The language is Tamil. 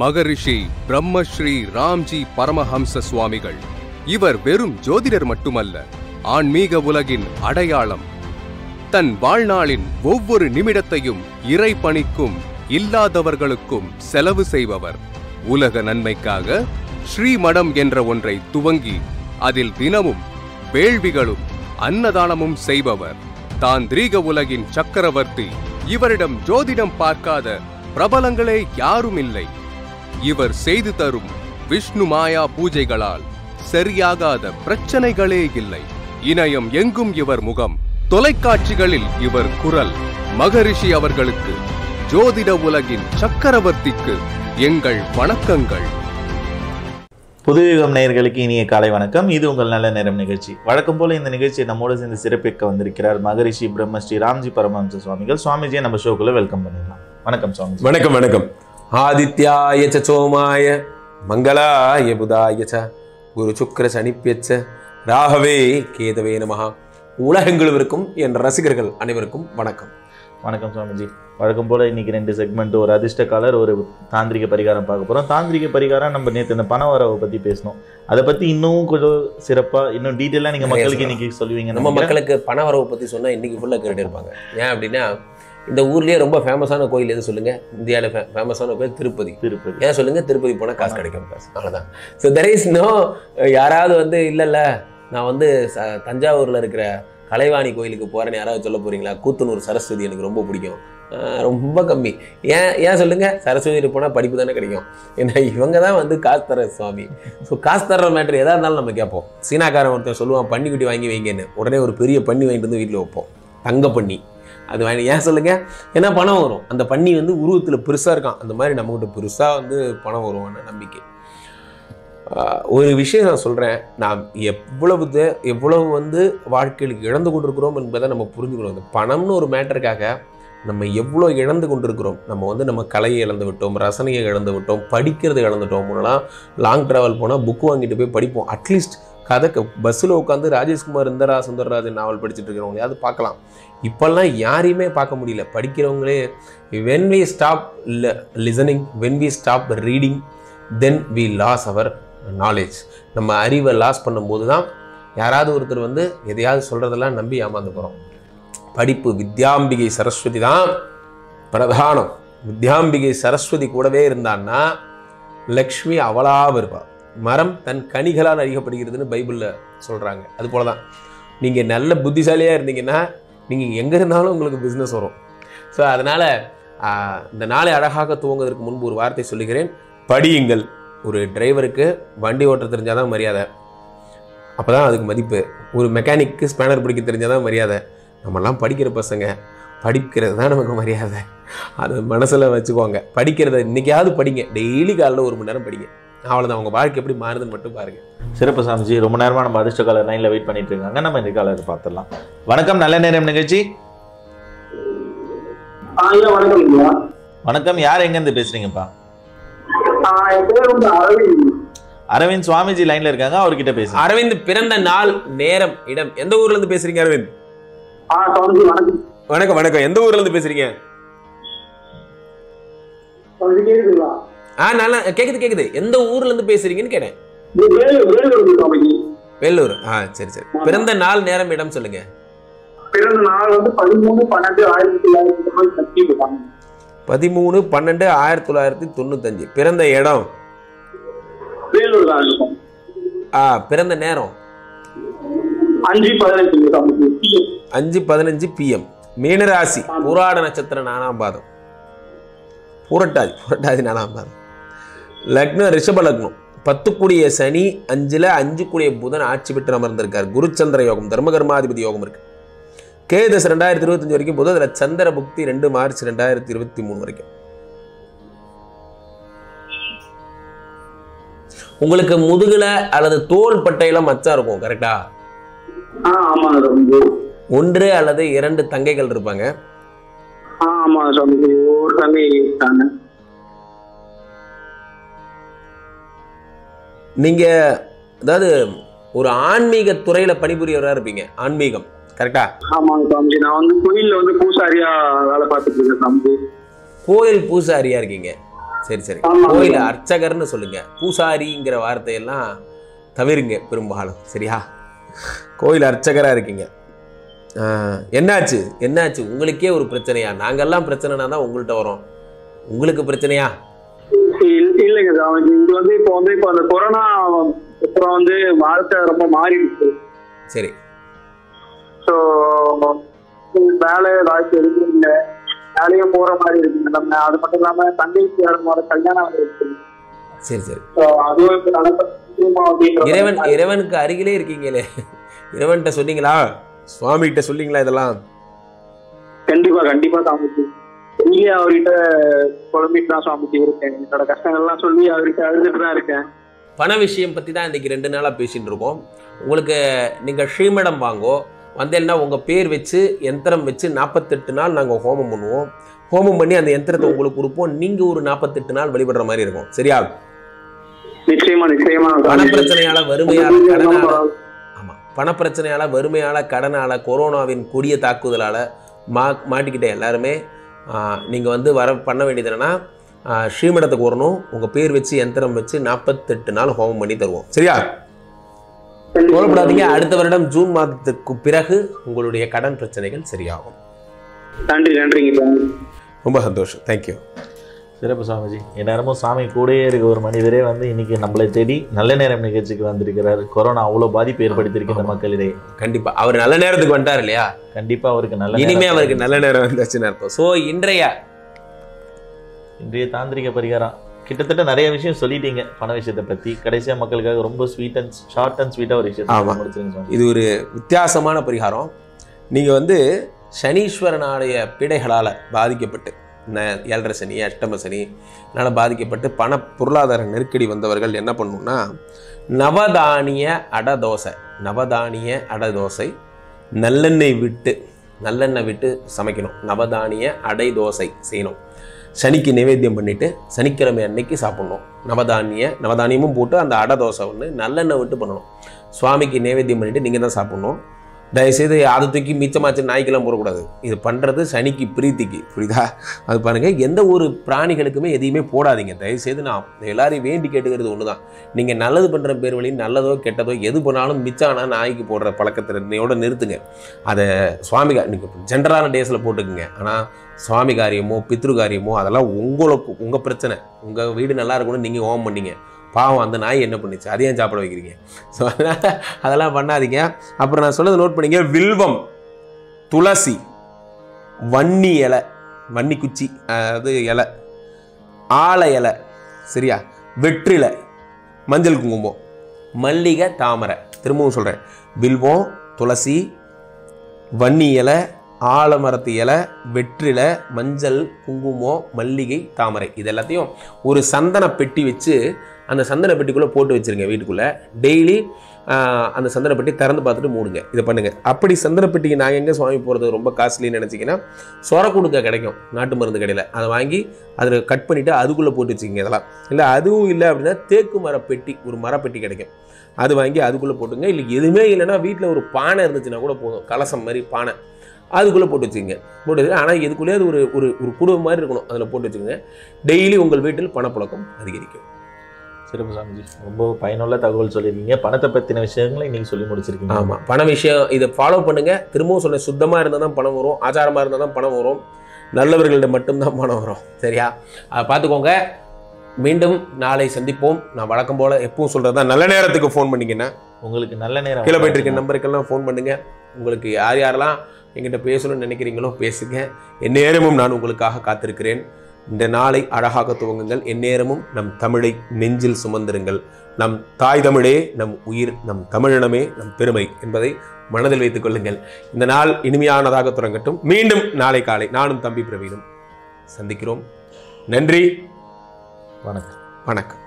மகரிஷி பிரம்மஸ்ரீ ராம்ஜி பரமஹம்ச சுவாமிகள் இவர் வெறும் ஜோதிடர் மட்டுமல்ல ஆன்மீக உலகின் அடையாளம் தன் வாழ்நாளின் ஒவ்வொரு நிமிடத்தையும் இறை பணிக்கும் இல்லாதவர்களுக்கும் செலவு செய்பவர் உலக நன்மைக்காக ஸ்ரீமடம் என்ற ஒன்றை துவங்கி அதில் தினமும் வேள்விகளும் அன்னதானமும் செய்பவர் தாந்திரீக உலகின் சக்கரவர்த்தி இவரிடம் ஜோதிடம் பார்க்காத பிரபலங்களே யாரும் இல்லை இவர் செய்து தரும் விஷ்ணு மாயா பூஜைகளால் சரியாகாத பிரச்சனைகளே இல்லை இணையம் எங்கும் இவர் முகம் தொலைக்காட்சிகளில் இவர் குரல் மகரிஷி அவர்களுக்கு ஜோதிட உலகின் சக்கரவர்த்திக்கு எங்கள் வணக்கங்கள் புதுயுகம் நேயர்களுக்கு இனிய காலை வணக்கம் இது உங்கள் நல்ல நேரம் நிகழ்ச்சி வழக்கம் போல இந்த நிகழ்ச்சியை நம்மோடு சேர்ந்து சிறப்பிக்க வந்திருக்கிறார் மகரிஷி பிரம்மஸ்ரீ ராம்ஜி பரமஹம்ச சுவாமிகள் சுவாமிஜியை நம்ம ஷோக்குள்ள வெல்கம் பண்ணிடலாம் வணக்கம் சுவாமிஜி வணக்கம் வணக்கம் ஆதித்யாய ச சோமாய மங்களாய புதாய ச குரு சுக்கர சனிப்பியச்ச ராகவே கேதவே நமஹா உலகங்களுவருக்கும் என் ரசிகர்கள் அனைவருக்கும் வணக்கம் வணக்கம் சுவாமிஜி வழக்கம் போல இன்னைக்கு ரெண்டு செக்மெண்ட் ஒரு அதிர்ஷ்டக்காலர் ஒரு தாந்திரிக பரிகாரம் பார்க்க போறோம் தாந்திரிக பரிகாரம் நம்ம நேற்று இந்த பண வரவை பத்தி பேசணும் அதை பத்தி இன்னும் கொஞ்சம் சிறப்பா இன்னும் டீட்டெயிலா நீங்க மக்களுக்கு இன்னைக்கு சொல்லுவீங்க நம்ம மக்களுக்கு பண வரவு பற்றி சொன்னால் இன்னைக்கு ஃபுல்லாக கேட்டுட்டு இருப்பாங்க ஏன் அப்படின்னா இந்த ஊர்லயே ரொம்ப ஃபேமஸான கோயில் எது சொல்லுங்க இந்தியாவில் ஃபேமஸான கோயில் திருப்பதி திருப்பதி ஏன் சொல்லுங்க திருப்பதி போனால் காசு கிடைக்கும் காசு அவ்வளோதான் ஸோ தெர் இஸ் நோ யாராவது வந்து இல்லை இல்லை நான் வந்து ச- தஞ்சாவூரில் இருக்கிற கலைவாணி கோயிலுக்கு போகிறேன்னு யாராவது சொல்ல போறீங்களா கூத்தனூர் சரஸ்வதி எனக்கு ரொம்ப பிடிக்கும் அஹ் ரொம்ப கம்மி ஏன் ஏன் சொல்லுங்க சரஸ்வதியில் போனால் படிப்பு தானே கிடைக்கும் ஏன்னா இவங்க தான் வந்து காசு தர சுவாமி ஸோ காசு தர்ற மேட்ரு எதாக இருந்தாலும் நம்ம கேட்போம் சீனாக்காரன் ஒருத்தன் சொல்லுவான் பண்ணி குட்டி வாங்கி வைங்கன்னு உடனே ஒரு பெரிய பண்ணி வாங்கிட்டு வந்து வீட்டில் வைப்போம் தங்க பண்ணி அது வாங்கி ஏன் சொல்லுங்க ஏன்னா பணம் வரும் அந்த பண்ணி வந்து உருவத்தில் பெருசாக இருக்கான் அந்த மாதிரி நம்மகிட்ட பெருசாக வந்து பணம் வருவான நம்பிக்கை ஆஹ் ஒரு விஷயம் நான் சொல்கிறேன் நாம் எவ்வளவு தே- எவ்வளவு வந்து வாழ்க்கையில் இழந்து கொண்டிருக்கிறோம் என்பதை நம்ம புரிஞ்சுக்கணும் இந்த பணம்னு ஒரு மேட்டருக்காக நம்ம எவ்வளோ இழந்து கொண்டிருக்கிறோம் நம்ம வந்து நம்ம கலையை இழந்து விட்டோம் ரசனையை இழந்து விட்டோம் படிக்கிறது இழந்துட்டோம் முன்னெல்லாம் லாங் ட்ராவல் போனால் புக்கு வாங்கிட்டு போய் படிப்போம் அட்லீஸ்ட் கதை பஸ்ஸில் உட்காந்து ராஜேஷ்குமார் இந்தரா சுந்தரராஜன் நாவல் படிச்சுட்டு இருக்கிறவங்களையாவது பார்க்கலாம் இப்போல்லாம் யாரையுமே பார்க்க முடியல படிக்கிறவங்களே when we stop listening when we stop reading then we lose our knowledge நம்ம அறிவை லாஸ் பண்ணும்போது தான் யாராவது ஒருத்தர் வந்து எதையாவது சொல்கிறதெல்லாம் நம்பி ஏமாந்து போகிறோம் படிப்பு வித்யாம்பிகை சரஸ்வதி தான் பிரதானம் வித்யாம்பிகை சரஸ்வதி கூடவே இருந்தான்னா லக்ஷ்மி அவளாக இருப்பாள் மரம் தன் கனிகளால் அறியப்படுகிறதுன்னு பைபிளில் சொல்கிறாங்க அது போல தான் நீங்கள் நல்ல புத்திசாலியாக இருந்தீங்கன்னா நீங்கள் எங்கே இருந்தாலும் உங்களுக்கு பிஸ்னஸ் வரும் ஸோ அதனால் இந்த நாளை அழகாக துவங்குவதற்கு முன்பு ஒரு வார்த்தை சொல்லுகிறேன் படியுங்கள் ஒரு டிரைவருக்கு வண்டி ஓட்ட தெரிஞ்சால் தான் மரியாதை அப்போ தான் அதுக்கு மதிப்பு ஒரு மெக்கானிக்கு ஸ்பேனர் பிடிக்க தெரிஞ்சால் தான் மரியாதை நம்மலாம் படிக்கிற பசங்க படிக்கிறது தான் நமக்கு மரியாதை அதை மனசில் வச்சுக்கோங்க படிக்கிறத இன்னைக்காவது படிங்க டெய்லி காலைல ஒரு மணி நேரம் படிங்க அவ்வளோதான் உங்கள் வாழ்க்கை எப்படி மாறுதுன்னு மட்டும் பாருங்கள் சிறப்பு சாமிஜி ரொம்ப நேரமா நம்ம அதிர்ஷ்டக்காலர் லைன்ல வெயிட் பண்ணிட்டு இருக்காங்க நம்ம இந்த காலர் பார்த்துடலாம் வணக்கம் நல்ல நேரம் நிகழ்ச்சி ஆ, ஐயா வணக்கம் ஐயா வணக்கம் யார் எங்க இருந்து பேசுறீங்கப்பா ஆ, என் பேர் வந்து அரவிந்த் அரவிந்த் சுவாமிஜி லைன்ல இருக்காங்க அவர்கிட்ட பேசுங்க அரவிந்த் பிறந்த நாள் நேரம் இடம் எந்த ஊர்ல இருந்து பேசுறீங்க அரவிந்த் ஆ சுவாமிஜி வணக்கம் வணக்கம் வணக்கம் எந்த ஊர்ல இருந்து பேசுறீங்க சுவாமிஜி கேக்குதுங்களா ஆ நல்லா கேக்குது கேக்குது எந்த ஊர்ல இருந்து பேசுறீங்கன்னு கேட்டேன் இது வேலூர் வேலூர் சுவாமிஜி வேலூர் ஆ சரி சரி பிறந்த நாள் நேரம் இடம் சொல்லுங்க பிறந்த நாள் வந்து பதிமூணு பன்னெண்டு ஆயிரத்தி தொள்ளாயிரத்தி தொண்ணூத்தி அஞ்சு இருக்காங்க பதிமூணு பன்னெண்டு ஆயிரத்தி தொள்ளாயிரத்தி தொண்ணூத்தஞ்சு பிறந்த இடம் வேலூர் தான் இருக்கும் ஆ பிறந்த நேரம் அஞ்சு பதினஞ்சு சுவாமிஜி அஞ்சு பதினஞ்சு பிஎம் மீனராசி புராட நட்சத்திரம் நாலாம் பாதம் புரட்டாதி புரட்டாதி நாலாம் பாதம் லக்னம் ரிஷப லக்னம் பத்து கூடிய சனி அஞ்சுல அஞ்சு கூடிய புதன் ஆட்சி பெற்று அமர்ந்திருக்கார் குருச்சந்திர யோகம் தர்மகர்மாதிபதி யோகம் இருக்கு கேதஸ் ரெண்டாயிரத்தி இருபத்தஞ்சு வரைக்கும் போது அதில் சந்திர புக்தி ரெண்டு மார்ச் ரெண்டாயிரத்தி இருபத்தி மூணு வரைக்கும் உங்களுக்கு முதுகுல அல்லது தோல் பட்டையில மச்சம் இருக்கும் கரெக்டா ஆ ஆமாங்க சுவாமிஜி ஒன்று அல்லது இரண்டு தங்கைகள் இருப்பாங்க ஆ ஆமாங்க சுவாமிஜி ஒரு தம்பி இருக்காங்க நீங்க அதாவது ஒரு ஆன்மீக துறையில பணிபுரியவரா இருப்பீங்க ஆன்மீகம் கரெக்டா ஆமாங்க சுவாமிஜி நான் வந்து கோயில்ல வந்து பூசாரியா வேலை பார்த்துட்டு இருக்கேன் சுவாமிஜி கோயில் பூசாரியா இருக்கீங்க சரி சரி ஆமா. கோயில் அர்ச்சகர்னு சொல்லுங்க பூசாரிங்கிற வார்த்தையெல்லாம் தவிருங்க பெரும்பாலும் சரியா கோயில் அர்ச்சகரா இருக்கீங்க ஆ, என்னாச்சு என்னாச்சு உங்களுக்கே ஒரு பிரச்சனையா நாங்கெல்லாம் பிரச்சனைனா தான் உங்கள்கிட்ட வரோம் உங்களுக்கு பிரச்சனையா இல்ல- இல்லைங்க சாமி இது வந்து இப்போ வந்து இப்போ அந்த கொரோனா அப்புறம் வந்து வாழ்க்கை ரொம்ப மாறிடுச்சு சரி ஸோ வேலை வாய்ப்பு எதுவும் இல்லை வேலையும் போற மாதிரி இருக்கு நம்ம அது மட்டும் இல்லாம தங்கைக்கு யாரோட கல்யாணம் இருக்கு சரி சரி ஸோ அதுவும் இப்போ நடந்துமா அப்படின்ற இறைவன் மாதிரி. இறைவனுக்கு அருகிலே இருக்கீங்களே இறைவன்கிட்ட சொன்னீங்களா சுவாமிகிட்ட சொன்னீங்களா இதெல்லாம் கண்டிப்பா கண்டிப்பா சாமிஜி இங்கே அவர்கிட்ட குழம்பிட்டு தான் சாமிஜி இருக்கேன் என்னோட கஷ்டங்கள்லாம் சொல்லி அவர்கிட்ட அழுதுட்டு தான் இருக்கேன் பண விஷயம் பற்றி தான் இன்றைக்கி ரெண்டு நாளாக பேசிட்டு இருக்கோம் உங்களுக்கு நீங்கள் ஸ்ரீமடம் வாங்கோ வந்தேன்னா உங்கள் பேர் வச்சு யந்திரம் வச்சு நாற்பத்தெட்டு நாள் நாங்கள் ஹோமம் பண்ணுவோம் ஹோமம் பண்ணி அந்த யந்திரத்தை உங்களுக்கு கொடுப்போம் நீங்கள் ஒரு நாற்பத்தெட்டு நாள் வழிபடுற மாதிரி இருக்கும் சரியா நிச்சயமா நிச்சயமா பண சாமிஜி. பிரச்சனையால வறுமையால கடனால நம்ம- ஆமாம் பணப்பிரச்சனையால் வறுமையால் கடனால் கொரோனாவின் கொடிய தாக்குதலால் மா மாட்டிக்கிட்ட எல்லாருமே நீங்கள் வந்து வர பண்ண வேண்டியது என்னென்னா ஸ்ரீமடத்துக்கு வரணும் உங்கள் பேர் வச்சு யந்திரம் வச்சு நாற்பத்தெட்டு நாள் ஹோமம் பண்ணி தருவோம் சரியா கவலைப்படாதீங்க அடுத்த வருடம் ஜூன் மாதத்துக்கு பிறகு உங்களுடைய கடன் பிரச்சனைகள் சரியாகும் நன்றி நன்றிங்க சாமி ரொம்ப சந்தோஷம் தேங்க்யூ சிறப்பு சாமிஜி எந்நேரமும் சாமி கூடயே இருக்க ஒரு மனிதரே வந்து இன்னைக்கு நம்மளை தேடி நல்ல நேரம் நிகழ்ச்சிக்கு வந்திருக்கிறாரு கொரோனா அவ்வளோ பாதிப்பு ஏற்படுத்தியிருக்கு இந்த மக்களிடையே கண்டிப்பாக அவர் நல்ல நேரத்துக்கு வந்துட்டார் இல்லையா கண்டிப்பா அவருக்கு நல்ல இனிமே நேரம் அவருக்கு நல்ல நேரம் வந்துச்சுன்னு அர்த்தம் ஸோ இன்றைய இன்றைய தாந்திரிக பரிகாரம் கிட்டத்தட்ட நிறைய விஷயம் சொல்லிட்டீங்க பண விஷயத்தை பத்தி கடைசியா மக்களுக்காக ரொம்ப ஸ்வீட் அண்ட் ஷார்ட் அண்ட் ஸ்வீட்டா ஒரு விஷயத்தை ஆமா. முடிச்சிருங்க சுவாமி இது ஒரு வித்தியாசமான பரிகாரம் நீங்கள் வந்து சனீஸ்வரனுடைய பிடைகளால் பாதிக்கப்பட்டு ந- ஏழரை சனி அஷ்டம சனி இதனால் பாதிக்கப்பட்டு பண பொருளாதார நெருக்கடி வந்தவர்கள் என்ன பண்ணணும்னா நவதானிய அடதோசை நவதானிய அடதோசை நல்லெண்ணெய் விட்டு நல்லெண்ணெய் விட்டு சமைக்கணும் நவதானிய அடை தோசை செய்யணும் சனிக்கு நைவேத்தியம் பண்ணிட்டு சனிக்கிழமை அன்னைக்கு சாப்பிடணும் நவதானிய நவதானியமும் போட்டு அந்த அடை தோசை ஒன்று நல்லெண்ணெய் விட்டு பண்ணணும் சுவாமிக்கு நைவேத்தியம் பண்ணிட்டு நீங்கள் தான் சாப்பிடணும் தயவுசெய்து அதை தூக்கி மிச்சமாச்சு நாய்க்கெல்லாம் போடக்கூடாது இது பண்ணுறது சனிக்கு பிரீத்திக்கு புரியுதா அது பாருங்கள் எந்த ஒரு பிராணிகளுக்குமே எதையுமே போடாதீங்க தயவுசெய்து நான் எல்லாரையும் வேண்டி கேட்டுக்கிறது ஒன்று தான் நீங்கள் நல்லது பண்ணுற பேர் வழி நல்லதோ கெட்டதோ எது பண்ணாலும் மிச்சம் ஆனால் நாய்க்கு போடுற பழக்கத்தினையோட நிறுத்துங்க அதை சுவாமி நீங்கள் ஜென்ரலான டேஸில் போட்டுக்குங்க ஆனால் சுவாமி காரியமோ பித்ரு காரியமோ அதெல்லாம் உங்களுக்கு உங்கள் பிரச்சனை உங்கள் வீடு நல்லா இருக்கணும்னு நீங்கள் ஓம் பண்ணீங்க பாவம் அந்த நாய் என்ன பண்ணுச்சு அதையும் சாப்பிட வைக்கிறீங்க ஸோ அதனால் அதெல்லாம் பண்ணாதீங்க அப்புறம் நான் சொன்னதை நோட் பண்ணீங்க வில்வம் துளசி வன்னி இலை வன்னி குச்சி அது இலை ஆலை இலை சரியா வெற்றிலை மஞ்சள் குங்குமம் மல்லிகை தாமரை திரும்பவும் சொல்கிறேன் வில்வம் துளசி வன்னி இலை ஆலமரத்து இலை வெற்றிலை மஞ்சள் குங்குமம் மல்லிகை தாமரை இது எல்லாத்தையும் ஒரு சந்தன பெட்டி வச்சு அந்த சந்தன பெட்டிக்குள்ளே போட்டு வச்சிருங்க வீட்டுக்குள்ளே டெய்லி அந்த சந்தன பெட்டி திறந்து பார்த்துட்டு மூடுங்க இதை பண்ணுங்க அப்படி சந்தன பெட்டிக்கு நான் எங்கே சுவாமி போகிறது ரொம்ப காஸ்ட்லின்னு நினச்சிங்கன்னா சொரக்குடுக்க கிடைக்கும் நாட்டு மருந்து கடையில் அதை வாங்கி அதில் கட் பண்ணிவிட்டு அதுக்குள்ளே போட்டு வச்சுக்கிங்க இதெல்லாம் இல்லை அதுவும் இல்லை அப்படின்னா தேக்கு மர பெட்டி ஒரு மரப்பெட்டி கிடைக்கும் அது வாங்கி அதுக்குள்ளே போட்டுங்க இல்லை எதுவுமே இல்லைன்னா வீட்டில் ஒரு பானை இருந்துச்சுன்னா கூட போதும் கலசம் மாதிரி பானை அதுக்குள்ளே போட்டு வச்சுக்கோங்க போட்டு வச்சு ஆனால் இதுக்குள்ளேயே அது ஒரு ஒரு ஒரு குடும்பம் மாதிரி இருக்கணும் அதில் போட்டு வச்சுக்கோங்க டெய்லி உங்கள் வீட்டில் பணப்புழக்கம் அதிகரிக்கும் சிறப்பு சாமிஜி ரொம்ப பயனுள்ள தகவல் சொல்லியிருக்கீங்க பணத்தை பத்தின விஷயங்களை இன்னைக்கு சொல்லி முடிச்சிருக்கீங்க ஆமாம் பண விஷயம் இதை ஃபாலோ பண்ணுங்க திரும்பவும் சொன்னேன் சுத்தமாக இருந்தால் தான் பணம் வரும் ஆச்சாரமாக இருந்தால் தான் பணம் வரும் நல்லவர்களிடம் மட்டும்தான் பணம் வரும் சரியா அதை பார்த்துக்கோங்க மீண்டும் நாளை சந்திப்போம் நான் வழக்கம் போல் எப்பவும் சொல்கிறது தான் நல்ல நேரத்துக்கு ஃபோன் பண்ணிங்கன்னா உங்களுக்கு நல்ல நேரம் கீழே போயிட்டு இருக்க நம்பருக்கெல்லாம் ஃபோன் பண்ணுங்க உங்களுக்கு யார் யாரெல்லாம் எங்கிட்ட பேசணும்னு நினைக்கிறீங்களோ பேசுங்க எந்நேரமும் நான் உங்களுக்காக காத்திருக்கிறேன் இந்த நாளை அழகாக துவங்குங்கள் எந்நேரமும் நம் தமிழை நெஞ்சில் சுமந்திருங்கள் நம் தாய் தமிழே நம் உயிர் நம் தமிழினமே நம் பெருமை என்பதை மனதில் வைத்துக் கொள்ளுங்கள் இந்த நாள் இனிமையானதாக தொடங்கட்டும் மீண்டும் நாளை காலை நானும் தம்பி பிரவீனும் சந்திக்கிறோம் நன்றி வணக்கம் வணக்கம்